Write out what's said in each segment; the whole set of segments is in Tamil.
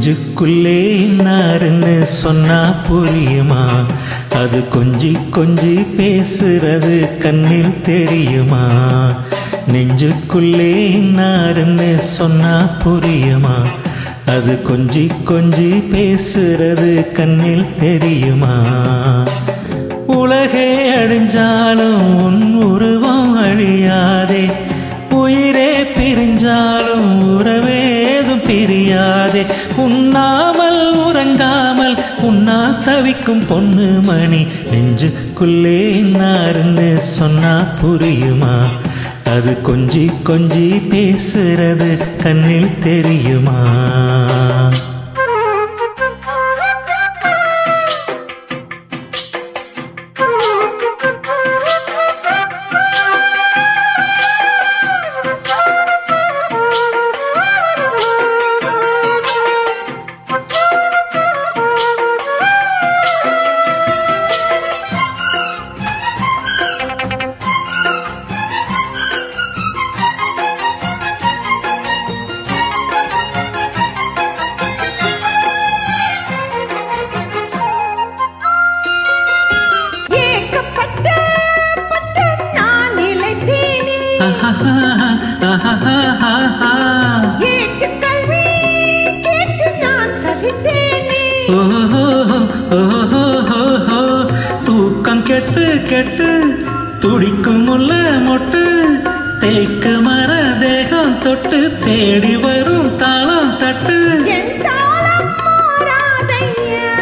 நெஞ்சுக்குள்ளே இன்னாருன்னு சொன்னா புரியுமா அது கொஞ்சி கொஞ்சி பேசுறது கண்ணில் தெரியுமா நெஞ்சுக்குள்ளே இன்னாருன்னு சொன்னா புரியுமா அது கொஞ்சி கொஞ்சி பேசுறது கண்ணில் தெரியுமா உலகே அழிஞ்சாலும் உன் உருவம் அழியாதே உயிரே பிரிஞ்சாலும் உறவேதும் பிரியாதே உண்ணாமல் உறங்காமல் உன்னால் தவிக்கும் பொண்ணு மணி நெஞ்சுக்குள்ளே இன்னாருன்னு சொன்னா புரியுமா அது கொஞ்சி கொஞ்சி பேசுறது கண்ணில் தெரியுமா ஏக்கப்பட்ட பட்டு நான் நிலைத்தேனே ஏட்டு கல்வி கேட்டு நான் சகித்தேனே ஓஹோ தூக்கம் கெட்டு கெட்டு துடிக்கும் முல்ல மொட்டு தேக்கு மர தேகம் தொட்டு தேடி வரும் தாளம் தட்டு என் தாளம் மாறாதையா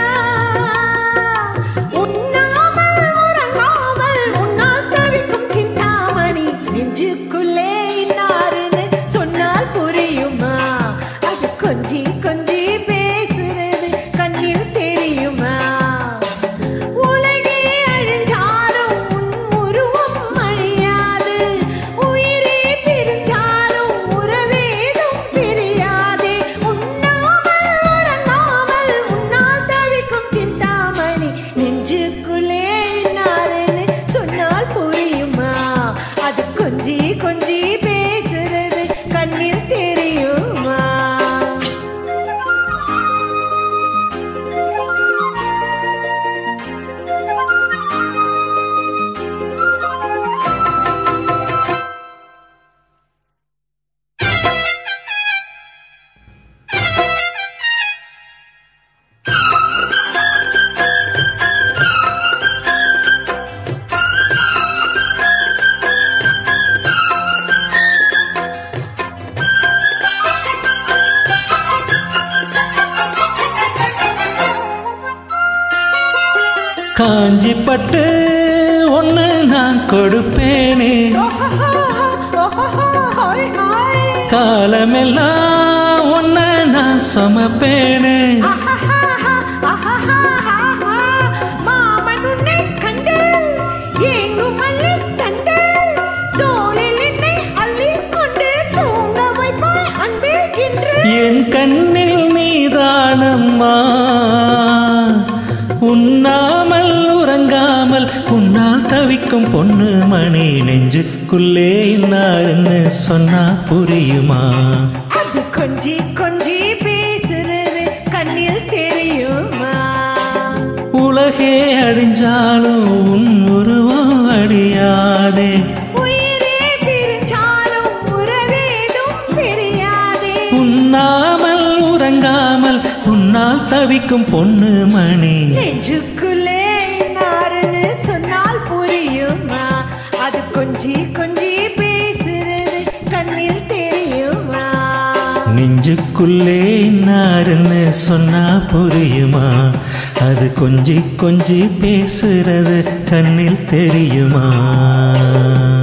உண்ணாமல் உறங்காமல் உன்னால் தவிக்கும் சிந்தாமணி நெஞ்சுக்குள்ளே இன்னாருன்னு சொன்னால் புரியுமா அது கொஞ்சி கொஞ்சி பேசுறது கண்ணில் தெரியுமா உலகே அழிஞ்சாலும் உன் உருவம் அழியாது உயிரே பிரிஞ்சாலும் உறவேதும் பிரியாதே உண்ணாமல் உறங்காமல் உன்னால் தவிக்கும் சிந்தாமணி நெஞ்சுக்குள்ளே நாரன்னு சொன்னால் புரியுமா அது கொஞ்சி கொஞ்சி பேசுறது கண்ணில் தெரியுமா காஞ்சி பட்டு ஒன்று நான் கொடுப்பேனே காலமெல்லாம் ஒன்ன நான் சுமப்பேனே மாமன் உன்னை கண்டு ஏங்கும் மல்லி தண்டு தோளில் என்னை அள்ளிக் கொண்டு தூங்க வைப்பாய் அன்பே என்று என் கண்ணில் நீதானம்மா உண்ணாமல் உறங்காமல் உன்னால் தவிக்கும் பொண்ணு மணி நெஞ்சுக்குள்ளே இன்னாருன்னு சொன்னா புரியுமா அது கொஞ்சி கொஞ்சி பேசுறது கண்ணில் தெரியுமா உலகே அழிஞ்சாலும் உன் உருவம் அழியாதே உயிரே பிரிஞ்சாலும் உறவேதும் பிரியாதே உண்ணாமல் உறங்காமல் உன்னால் தவிக்கும் பொண்ணு மணி நெஞ்சுக்குள்ளே நாருன்னு சொன்னால் புரியுமா அது கொஞ்சி கொஞ்சி பேசுறது கண்ணில் தெரியுமா நெஞ்சுக்குள்ளே இன்னாருன்னு சொன்னா புரியுமா அது கொஞ்சி கொஞ்சி பேசுறது கண்ணில் தெரியுமா